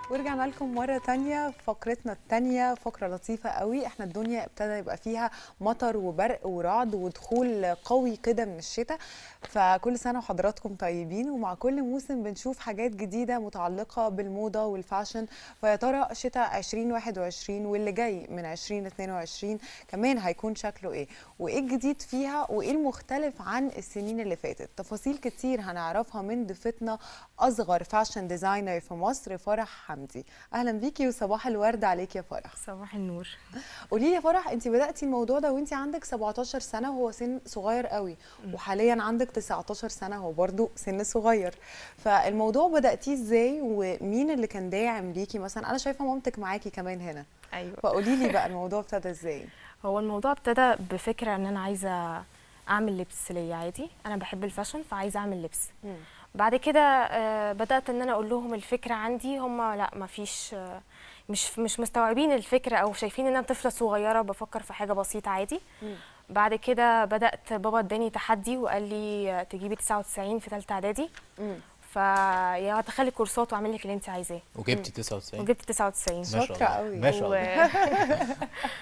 ورجعنا لكم مرة تانية فقرتنا التانية فقرة لطيفة قوي احنا الدنيا ابتدى يبقى فيها مطر وبرق ورعد ودخول قوي كده من الشتاء فكل سنة وحضراتكم طيبين ومع كل موسم بنشوف حاجات جديدة متعلقة بالموضة والفاشن فيا ترى شتاء 2021 واللي جاي من 2022 كمان هيكون شكله ايه وايه الجديد فيها وايه المختلف عن السنين اللي فاتت تفاصيل كتير هنعرفها من ضيفتنا اصغر فاشن ديزاينر في مصر فرح حمدي اهلا بيكي وصباح الورد عليك يا فرح صباح النور قولي لي يا فرح انت بداتي الموضوع ده وانت عندك 17 سنه وهو سن صغير قوي وحاليا عندك 19 سنه هو برضو سن صغير فالموضوع بداتيه ازاي ومين اللي كان داعم ليكي مثلا انا شايفه مامتك معاكي كمان هنا ايوه فقولي لي بقى الموضوع ابتدى ازاي هو الموضوع ابتدى بفكره ان انا عايزه اعمل لبس ليا عادي انا بحب الفاشن فعايزه اعمل لبس مم. بعد كده آه، بدات ان انا اقول لهم الفكره عندي هم لا ما فيش آه، مش مش مستوعبين الفكره او شايفين ان انا طفله صغيره بفكر في حاجه بسيطه عادي مم. بعد كده بدات بابا اداني تحدي وقال لي آه، تجيبي 99 في ثالثه اعدادي مم. فيا هتخلي كورسات واعمل لك اللي انت عايزاه وجبتي 99 وجبت 99 ما شاء شاطرة الله قوي. ما شاء و... الله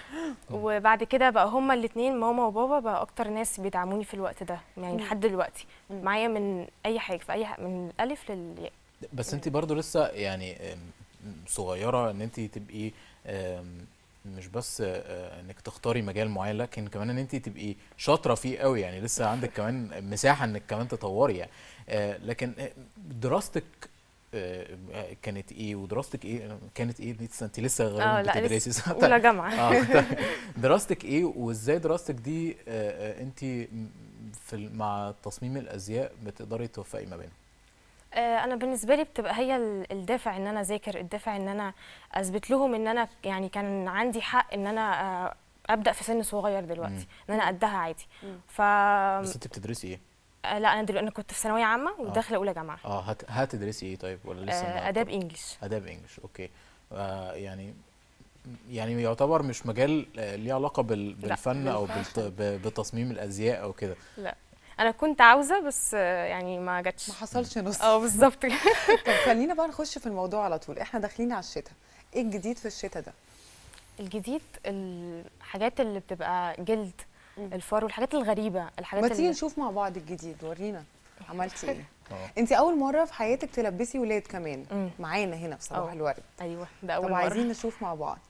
وبعد كده بقى هما الاثنين ماما وبابا بقى اكتر ناس بيدعموني في الوقت ده يعني مم. لحد دلوقتي مم. معايا من اي حاجه في اي ح... من الالف للياء بس انت برضو لسه يعني أم، صغيره ان انت تبقي أم، مش بس آه، انك تختاري مجال معين لكن كمان ان انت تبقي شاطره فيه قوي يعني لسه عندك كمان مساحه انك كمان تطوري يعني آه، لكن آه، دراستك آه، كانت ايه ودراستك ايه كانت ايه لسه انت لسه اه غالبا لا بتدرسي لسه صح؟ اولى جامعه اه طيب. دراستك ايه وازاي دراستك دي انت في ال- مع تصميم الازياء بتقدري توفقي ما بينهم آه، انا بالنسبه لي بتبقى هي ال- الدافع ان انا اذاكر الدافع ان انا اثبت لهم ان انا يعني كان عندي حق ان انا آه، ابدا في سن صغير دلوقتي مم. ان انا قدها عادي مم. ف بس انت بتدرسي ايه آه، لا انا دلوقتي انا كنت في ثانويه عامه وداخله اولى جامعه اه هت... هتدرسي ايه طيب ولا لسه آه، ما- اداب انجلش اداب انجلش اوكي آه يعني يعني يعتبر مش مجال آه، ليه علاقه بال... بالفن او بالت... ب- بتصميم الازياء او كده لا انا كنت عاوزه بس آه، يعني ما جاتش ما حصلش نص اه بالظبط طب خلينا بقى نخش في الموضوع على طول احنا داخلين على الشتاء ايه الجديد في الشتاء ده الجديد الحاجات اللي بتبقى جلد مم. الفار والحاجات الغريبه الحاجات ما تيجي اللي نشوف مع بعض الجديد ورينا عملتي ايه اه انت اول مره في حياتك تلبسي ولاد كمان مم. معانا هنا في صباح اه. الورد ايوه ده اول طب مره عايزين نشوف مع بعض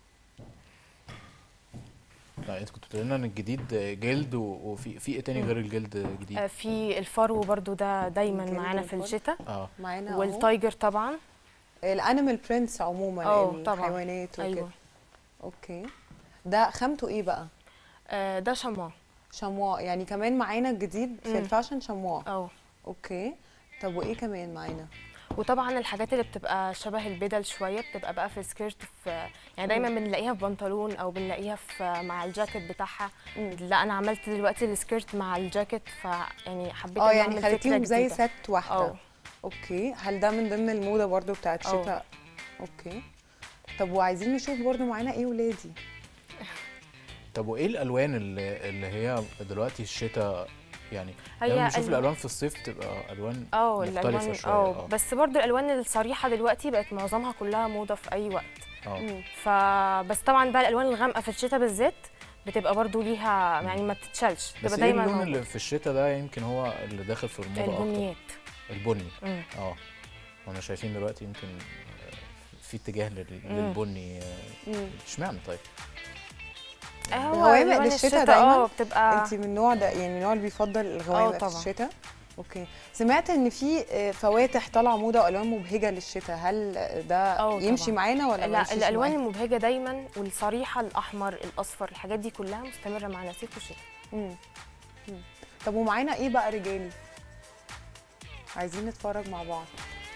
لا انت كنت بتقولي لنا ان الجديد جلد و... وفي في ايه تاني غير الجلد جديد آه، في الفرو برضو ده دايما الجلد معانا في والفرو. الشتاء اه معانا اهو والتايجر طبعا الانيمال برينتس عموما اه طبعا الحيوانات وكده ايوه اوكي ده خامته ايه بقى آه، ده شمع شمواء يعني كمان معانا الجديد في مم. الفاشن شمواء اه اوكي طب وايه كمان معانا وطبعا الحاجات اللي بتبقى شبه البدل شويه بتبقى بقى في سكيرت في يعني دايما بنلاقيها في بنطلون او بنلاقيها في مع الجاكيت بتاعها مم. لا انا عملت دلوقتي السكيرت مع الجاكيت ف يعني حبيت اه إن يعني أعمل فكرة خليتيهم زي جديدة. ست واحده اه اوكي هل ده من ضمن الموضه برضو بتاعت اه. الشتاء اوكي طب وعايزين نشوف برضو معانا ايه ولادي طب وايه الالوان اللي, اللي هي دلوقتي الشتاء يعني هي لما بنشوف ال- الالوان في الصيف بتبقى الوان اه مختلفه الالوان شويه اه بس برضو الالوان الصريحه دلوقتي بقت معظمها كلها موضه في اي وقت اه مم. فبس طبعا بقى الالوان الغامقه في الشتاء بالذات بتبقى برضو ليها يعني ما تتشالش بس تبقى ايه دايما اللون موجودة. اللي في الشتاء ده يمكن هو اللي داخل في الموضه اكتر البنيات البني مم. اه وانا شايفين دلوقتي يمكن آه، في اتجاه لل- مم. للبني آه، مم. اشمعنى طيب هو الغوامق ألوان للشتاء الشتاء دايماً؟ اه بتبقى انت من النوع ده يعني من النوع اللي بيفضل الغوامق في طبعاً. الشتاء اوكي سمعت ان في آه، فواتح طالعه موضه والوان مبهجه للشتاء هل ده اه يمشي طبعاً. معانا ولا ما لا يمشيش الالوان معانا؟ المبهجه دايما والصريحه الاحمر الاصفر الحاجات دي كلها مستمره معانا صيف وشتاء مم. مم. طب ومعانا ايه بقى رجالي عايزين نتفرج مع بعض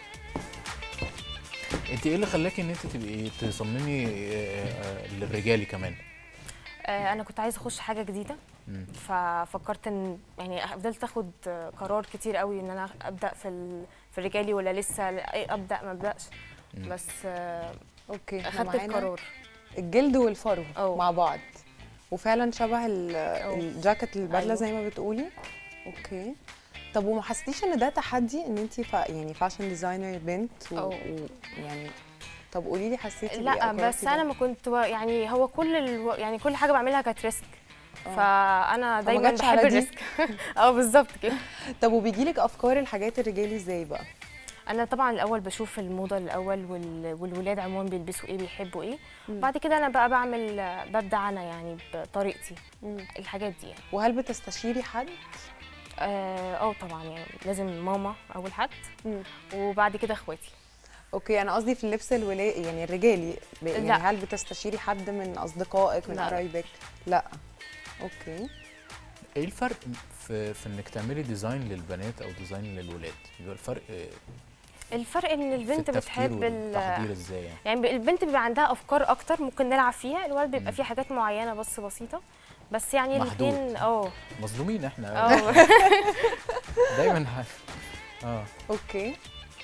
انت ايه اللي خلاكي ان انت تبقي تصممي آه، آه، للرجالي كمان آه انا كنت عايزه اخش حاجه جديده مم. ففكرت ان يعني فضلت اخد قرار كتير قوي ان انا ابدا في ال... في الرجالي ولا لسه إيه ابدا ما ابداش مم. بس آه اوكي احنا اخدت معانا القرار الجلد والفرو اه. مع بعض وفعلا شبه ال- اه. الجاكيت البدله ايوه. زي ما بتقولي اوكي طب وما حسيتيش ان ده تحدي ان انت فا يعني فاشن ديزاينر بنت اه. ويعني طب قولي لي حسيتي بإيه لا أو بس جربتي ده؟ انا ما كنت و- يعني هو كل الو... يعني كل حاجه بعملها كانت ريسك آه. فانا فما دايما جاتش بحب على دي؟ الريسك اه بالظبط كده طب وبيجيلك افكار الحاجات الرجالي ازاي بقى انا طبعا الاول بشوف الموضه الاول وال... والولاد عموما بيلبسوا ايه بيحبوا ايه مم. بعد كده انا بقى بعمل ببدع انا يعني بطريقتي الحاجات دي يعني وهل بتستشيري حد اه آه، طبعا يعني لازم ماما اول حد مم. وبعد كده اخواتي اوكي انا قصدي في اللبس الولائي يعني الرجالي ب- يعني لا. هل بتستشيري حد من اصدقائك من لا. قرايبك لا اوكي ايه الفرق في في انك تعملي ديزاين للبنات او ديزاين للولاد يبقى الفرق آه، الفرق ان في البنت التفكير بتحب ال... والتحضير ازاي يعني يعني البنت بيبقى عندها افكار اكتر ممكن نلعب فيها الولد مم. بيبقى فيه حاجات معينه بس بسيطه بس يعني محدود. الاثنين اه مظلومين احنا اه دايما اه اوكي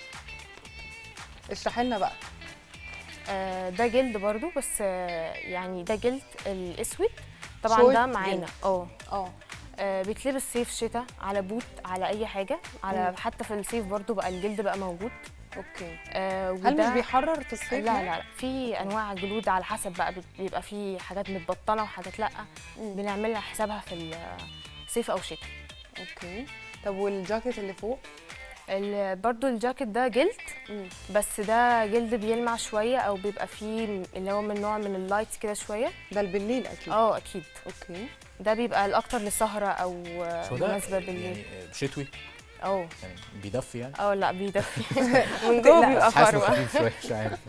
اشرحي لنا بقى آه، ده جلد برضو بس آه، يعني ده جلد الاسود طبعا شورت ده معانا جلد. اه اه آه، بيتلبس صيف شتاء على بوت على اي حاجه على مم. حتى في الصيف برضو بقى الجلد بقى موجود اوكي آه، هل مش وده- بيحرر في الصيف لا لا لا في انواع جلود على حسب بقى بت- بيبقى في حاجات متبطنه وحاجات لا مم. بنعمل لها حسابها في الصيف او شتاء اوكي طب والجاكيت اللي فوق ال- برضو الجاكيت ده جلد مم. بس ده جلد بيلمع شويه او بيبقى فيه م- اللي هو من نوع من اللايت كده شويه ده بالليل اكيد اه اكيد اوكي ده بيبقى الاكتر للسهره او بس هو ده مناسبه بالليل يعني آه، شتوي اه يعني بيدفي يعني اه لا بيدفي من جوه بيبقى حاسه فروه خفيف شويه مش عارف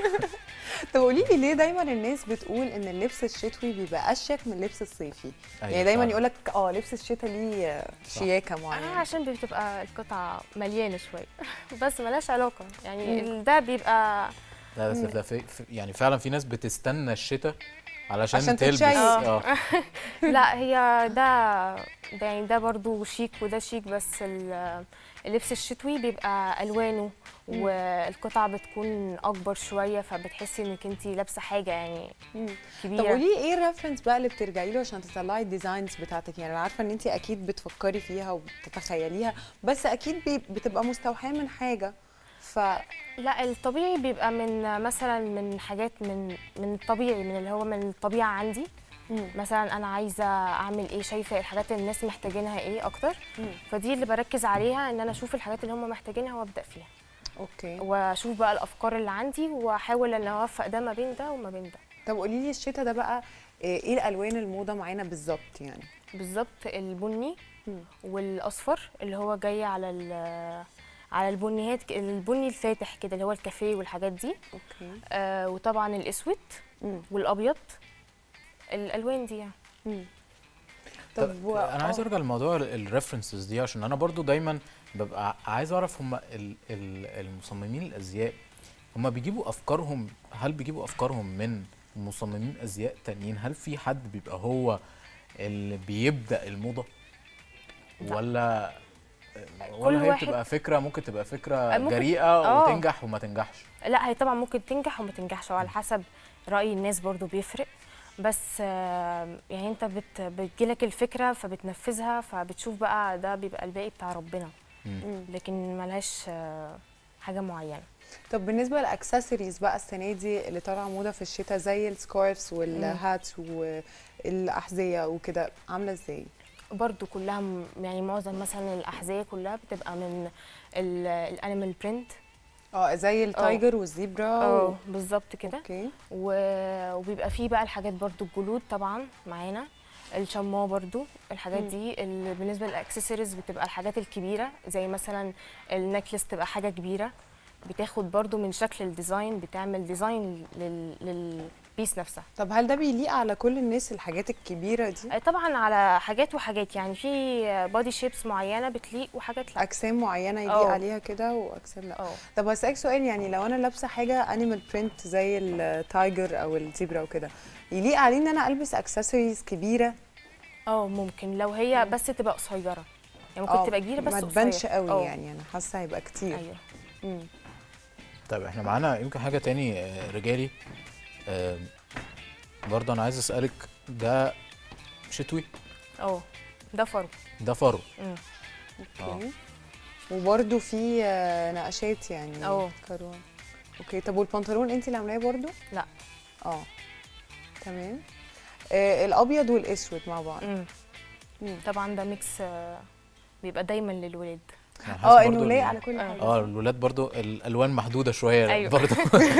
طب قولي لي ليه دايما الناس بتقول ان اللبس الشتوي بيبقى اشيك من اللبس الصيفي أيوة يعني دايما فعلاً. يقول لك اه لبس الشتاء ليه آه، صح. شياكه آه معينه عشان بتبقى القطعه مليانه شويه بس ملهاش علاقه يعني مم. ال- ده بيبقى لا بس ده في في- يعني فعلا في ناس بتستنى الشتاء علشان, عشان تلبس تتشيك. اه لا هي ده ده يعني ده برضو شيك وده شيك بس ال- اللبس الشتوي بيبقى الوانه مم. والقطعه بتكون اكبر شويه فبتحسي انك انت لابسه حاجه يعني مم. طب كبيره قولي لي ايه الريفرنس بقى اللي بترجعي له عشان تطلعي الديزاينز بتاعتك يعني انا عارفه ان انت اكيد بتفكري فيها وبتتخيليها بس اكيد بي- بتبقى مستوحاه من حاجه ف لا الطبيعي بيبقى من مثلا من حاجات من من الطبيعي من اللي هو من الطبيعه عندي مم. مثلا انا عايزه اعمل ايه شايفه الحاجات اللي الناس محتاجينها ايه اكتر مم. فدي اللي بركز عليها ان انا اشوف الحاجات اللي هم محتاجينها وابدا فيها اوكي واشوف بقى الافكار اللي عندي واحاول ان اوفق ده ما بين ده وما بين ده طب قولي لي الشتاء ده بقى آه، ايه الالوان الموضه معانا بالظبط يعني بالظبط البني مم. والاصفر اللي هو جاي على ال- على البنيات ك- البني الفاتح كده اللي هو الكافيه والحاجات دي اوكي آه وطبعا الاسود مم. والابيض الالوان دي يعني مم. طب طب و- انا عايز آه. ارجع لموضوع الريفرنسز دي عشان انا برضو دايما ببقى عايز اعرف هم المصممين الازياء هم بيجيبوا افكارهم هل بيجيبوا افكارهم من مصممين ازياء تانيين هل في حد بيبقى هو اللي بيبدا الموضه لا. ولا كل ولا هي واحد- بتبقى فكره ممكن تبقى فكره ممكن- جريئه آه. وتنجح وما تنجحش لا هي طبعا ممكن تنجح وما تنجحش وعلى حسب راي الناس برضو بيفرق بس آه، يعني انت بت بتجيلك الفكره فبتنفذها فبتشوف بقى ده بيبقى الباقي بتاع ربنا مم. لكن ملهاش آه، حاجه معينه طب بالنسبه للاكسسوارز بقى السنه دي اللي طالعه موضه في الشتاء زي السكارفز والهاتس والاحذيه وكده عامله ازاي برضو كلها م- يعني معظم مثلا الاحذيه كلها بتبقى من الانيمال برنت اه زي التايجر والزيبرا و... اه بالظبط كده اوكي و- وبيبقى فيه بقى الحاجات برضو الجلود طبعا معانا الشماع برضو الحاجات مم. دي ال- بالنسبه للاكسسوارز بتبقى الحاجات الكبيره زي مثلا النكلس تبقى حاجه كبيره بتاخد برضو من شكل الديزاين بتعمل ديزاين لل... للبيس نفسها طب هل ده بيليق على كل الناس الحاجات الكبيره دي آه، طبعا على حاجات وحاجات يعني في بادي شيبس معينه بتليق وحاجات لا اجسام معينه يليق اه. عليها كده واجسام لا اه طب هسألك سؤال يعني لو انا لابسه حاجه انيمال برنت زي التايجر او الزيبرا وكده يليق عليه ان انا البس اكسسوارز كبيره اه ممكن لو هي بس تبقى قصيره يعني ممكن اه، تبقى كبيره بس ما قصيرة. تبانش قوي اه، يعني انا حاسه هيبقى كتير ايوه مم. طيب احنا معانا يمكن حاجه تاني آه، رجالي آه، برضه انا عايز اسالك ده شتوي اه ده فرو ده فرو مم. اوكي وبرده في آه، نقشات يعني اه. كروان اوكي طب والبنطلون انت اللي عاملاه برضو لا. اه تمام آه الابيض والاسود مع بعض مم. مم. طبعا ده ميكس آه، بيبقى دايما للولاد أنا حاسس اه برضو انه لايق ال- على كل آه. حاجه اه الولاد برضو الالوان محدوده شويه أيوة. برضو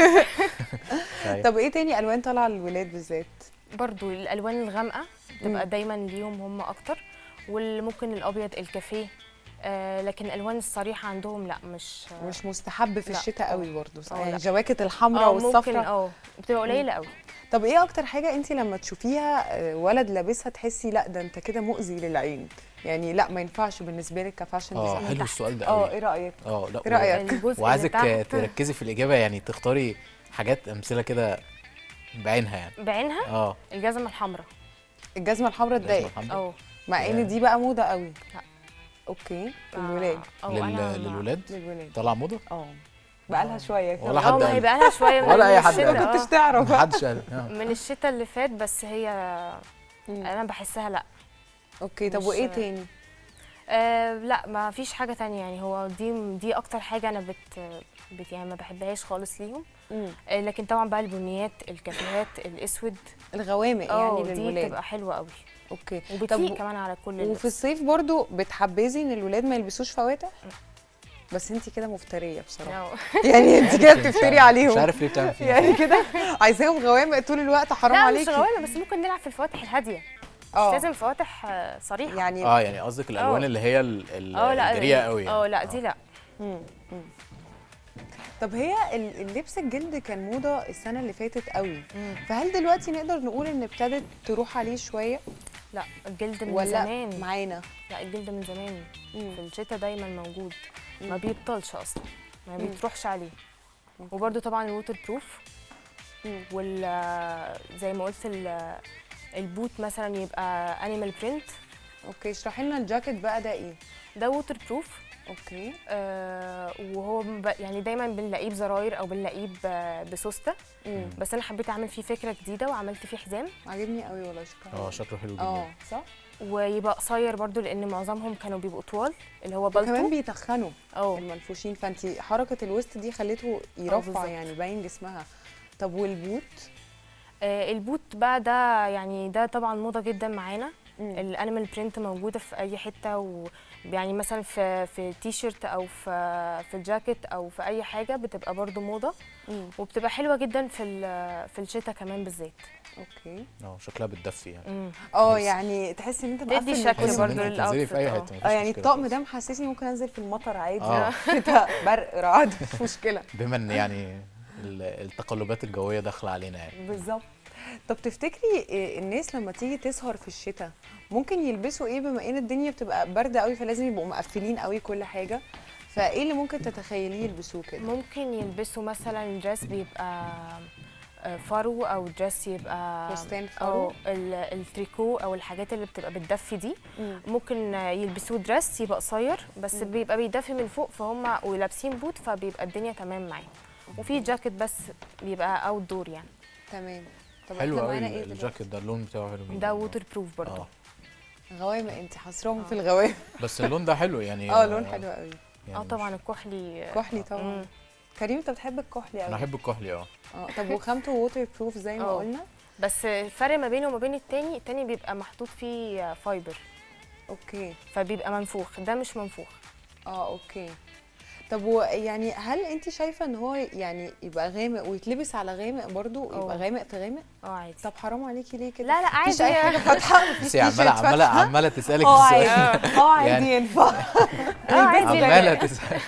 أيوة. طب ايه تاني الوان طالعه للولاد بالذات برضو الالوان الغامقه مم. تبقى دايما ليهم هم اكتر والممكن الابيض الكافيه آه لكن الالوان الصريحه عندهم لا مش مش مستحب في لا. الشتاء قوي برضو صح آه، يعني لا. الجواكت الحمراء اه ممكن والصفراء اه بتبقى قليله قوي طب ايه اكتر حاجه انت لما تشوفيها آه، ولد لابسها تحسي لا ده انت كده مؤذي للعين يعني لا ما ينفعش بالنسبه لك كفاشن اه ديزاين حلو تحت. السؤال ده اه قوي ايه رايك اه لا إيه رأيك؟ و- الجزء وعايزك اللي تحت تركزي في الاجابه يعني تختاري حاجات امثله كده بعينها يعني بعينها اه الجزمه الحمراء الجزمه الحمراء الجزمة تضايق الحمراء. اه مع ان يا. دي بقى موضه قوي لا. اوكي آه، الولاد أو لل... أنا مع- للولاد للولاد طلع موضه اه بقى لها شويه كده. ولا اه حد ما قال. هي بقى لها شويه ولا من أي حد الشتا، قال. ما آه. كنتش تعرف محدش قال آه. من الشتاء اللي فات بس هي مم. انا بحسها لا اوكي طب مش- وايه تاني آه لا ما فيش حاجه تانية يعني هو دي دي اكتر حاجه انا بت, بت يعني ما بحبهاش خالص ليهم مم. آه لكن طبعا بقى البنيات الكافيهات الاسود الغوامق اه يعني دي للولاد بتبقى حلوه قوي اوكي وبتليق و- كمان على كل وفي اللبس الصيف برضو بتحبذي ان الولاد ما يلبسوش فواتح بس انت كده مفتريه بصراحه آه. يعني انت كده مش بتفتري عارف- عليهم مش عارف ليه بتعمل فيه يعني كده عايزاهم غوامق طول الوقت حرام لا عليكي مش غوامق بس ممكن نلعب في الفواتح الهاديه مش اه لازم فواتح آه، صريحه يعني اه يعني قصدك الالوان آه. اللي هي ال- ال- اه لا الجريئه قوي يعني اه لا دي لا مم. مم. طب هي ال- اللبس الجلد كان موضه السنه اللي فاتت قوي فهل دلوقتي نقدر نقول ان ابتدت تروح عليه شويه لا الجلد من ولا زمان معانا لا الجلد من زمان مم. في الشتاء دايما موجود ما مم. بيبطلش اصلا ما مم. بيتروحش عليه وبرده طبعا الووتر بروف مم. وال زي ما قلت ال- البوت مثلا يبقى انيمال برينت اوكي اشرحي لنا الجاكيت بقى ده ايه ده ووتر بروف اوكي آه وهو ب- يعني دايما بنلاقيه بزراير او بنلاقيه ب- بسوسته مم. بس انا حبيت اعمل فيه فكره جديده وعملت فيه حزام عاجبني قوي والله شكرا اه شكله حلو جدا اه صح ويبقى قصير برضو لان معظمهم كانوا بيبقوا طوال اللي هو وكمان بالطو بيتخنوا اه المنفوشين فانت حركه الوسط دي خليته يرفع بالظبط. يعني باين جسمها طب والبوت آه، البوت بقى ده يعني ده طبعا موضه جدا معانا مم. الانيمال برينت موجوده في اي حته و يعني مثلا في في تي شيرت او في في الجاكيت او في اي حاجه بتبقى برضو موضه مم. وبتبقى حلوه جدا في ال- في الشتاء كمان بالذات اوكي اه شكلها بتدفي يعني مم. اه بس. يعني تحسي ان انت تدي مقفل من شكل كل تحسي برضو ان انت مكان. تنزلي في اي للأوتفيت، حته اه. مفيش اه يعني مشكلة الطقم خالص. ده محسسني ممكن انزل في المطر عادي اه. شتاء برق رعد مش مشكله بما ان يعني ال- التقلبات الجويه داخله علينا يعني بالظبط طب تفتكري إيه الناس لما تيجي تسهر في الشتاء ممكن يلبسوا ايه بما ان الدنيا بتبقى بارده قوي فلازم يبقوا مقفلين قوي كل حاجه فايه اللي ممكن تتخيليه يلبسوه كده ممكن يلبسوا مثلا دريس بيبقى آه، فرو او دريس يبقى فستان فرو او ال- التريكو او الحاجات اللي بتبقى بتدفي دي مم. ممكن يلبسوه دريس يبقى قصير بس مم. بيبقى بيدفي من فوق فهم ولابسين بوت فبيبقى الدنيا تمام معاهم وفي جاكيت بس بيبقى اوت دور يعني تمام طب حلو احنا قوي معانا ايه دلوقتي؟ الجاكيت ده اللون بتاعه حلو جدا ده ووتر بروف برضه اه غوامق انت حاصراهم في آه. الغوامق بس اللون ده حلو يعني اه لون حلو قوي يعني اه مش- طبعا الكحلي كحلي طبعا مم. كريم انت بتحب الكحلي انا قوي احب الكحلي اه اه طب وخامته ووتر بروف زي ما اه. قلنا بس الفرق ما بينه وما بين التاني التاني بيبقى محطوط فيه فايبر اوكي فبيبقى منفوخ ده مش منفوخ اه اوكي طب و يعني هل انت شايفه ان هو يعني يبقى غامق ويتلبس على غامق برضو يبقى اه. غامق في غامق اه عادي طب حرام عليكي ليه كده لا لا مفيش عادي اي حاجه فاتحه بس مفيش هي عماله تيشيرت عماله فاتحة؟ عماله تسالك اه السؤال عادي اه عادي يعني- ينفع اه عادي عماله لكن تسال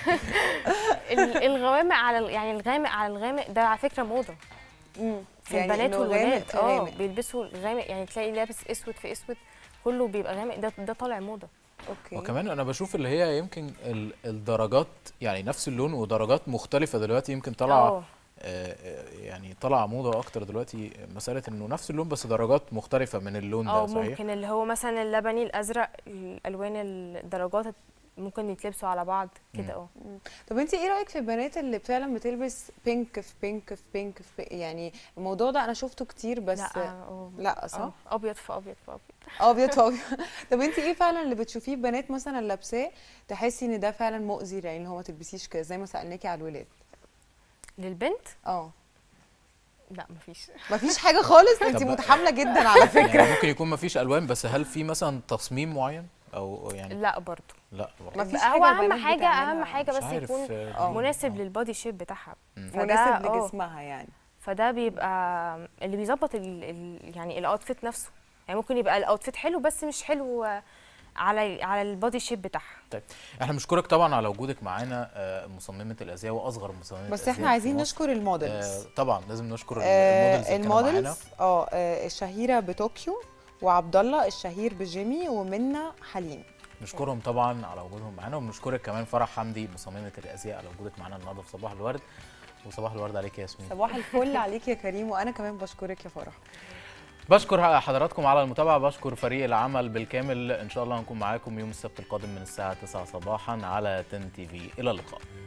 ال- الغوامق على ال- يعني الغامق على الغامق ده على فكره موضه مم. في يعني البنات إنه غامق والولاد في اه غامق. بيلبسوا الغامق يعني تلاقي لابس اسود في اسود كله بيبقى غامق ده ده طالع موضه اوكي وكمان انا بشوف اللي هي يمكن ال- الدرجات يعني نفس اللون ودرجات مختلفه دلوقتي يمكن طالعه اه آه، آه، يعني طالعه موضه اكتر دلوقتي مساله انه نفس اللون بس درجات مختلفه من اللون اه ده صحيح ممكن اللي هو مثلا اللبني الازرق الالوان الدرجات ممكن يتلبسوا على بعض كده اه طب انت ايه رايك في البنات اللي فعلا بتلبس بينك في بينك في بينك في بينك يعني الموضوع ده انا شفته كتير بس لا اه لا صح آه، ابيض في ابيض في ابيض ابيض في ابيض طب انت ايه فعلا اللي بتشوفيه بنات مثلا لابساه تحسي ان ده فعلا مؤذي لان هو ما تلبسيش كده زي ما سالناكي على الولاد للبنت اه لا مفيش مفيش حاجه خالص انت طب- متحامله جدا على فكره يعني ممكن يكون ما فيش الوان بس هل في مثلا تصميم معين او يعني لا برضو لا ما فيش هو حاجة اهم البنات حاجه بتعملها. اهم حاجه مش بس عارف، يكون آه، آه. مناسب للبادي شيب بتاعها مم. فده- مناسب آه. لجسمها يعني فده بيبقى اللي بيظبط ال... ال... يعني الاوتفيت نفسه يعني ممكن يبقى الاوتفيت حلو بس مش حلو آه، على على البادي شيب بتاعها طيب احنا بنشكرك طبعا على وجودك معانا آه، مصممه الازياء واصغر مصممه بس الأزياء احنا في عايزين مصر. نشكر المودلز آه، طبعا لازم نشكر ال- آه، المودلز اللي كانوا معانا المودلز اه آه، الشهيره بطوكيو وعبد الله الشهير بجيمي ومنى حليم نشكرهم طبعا على وجودهم معانا وبنشكرك كمان فرح حمدي مصممه الازياء على وجودك معانا النهارده في صباح الورد وصباح الورد عليك يا ياسمين صباح الفل عليك يا كريم وانا كمان بشكرك يا فرح بشكر حضراتكم على المتابعه بشكر فريق العمل بالكامل ان شاء الله هنكون معاكم يوم السبت القادم من الساعه 9 صباحا على 10 تي في الى اللقاء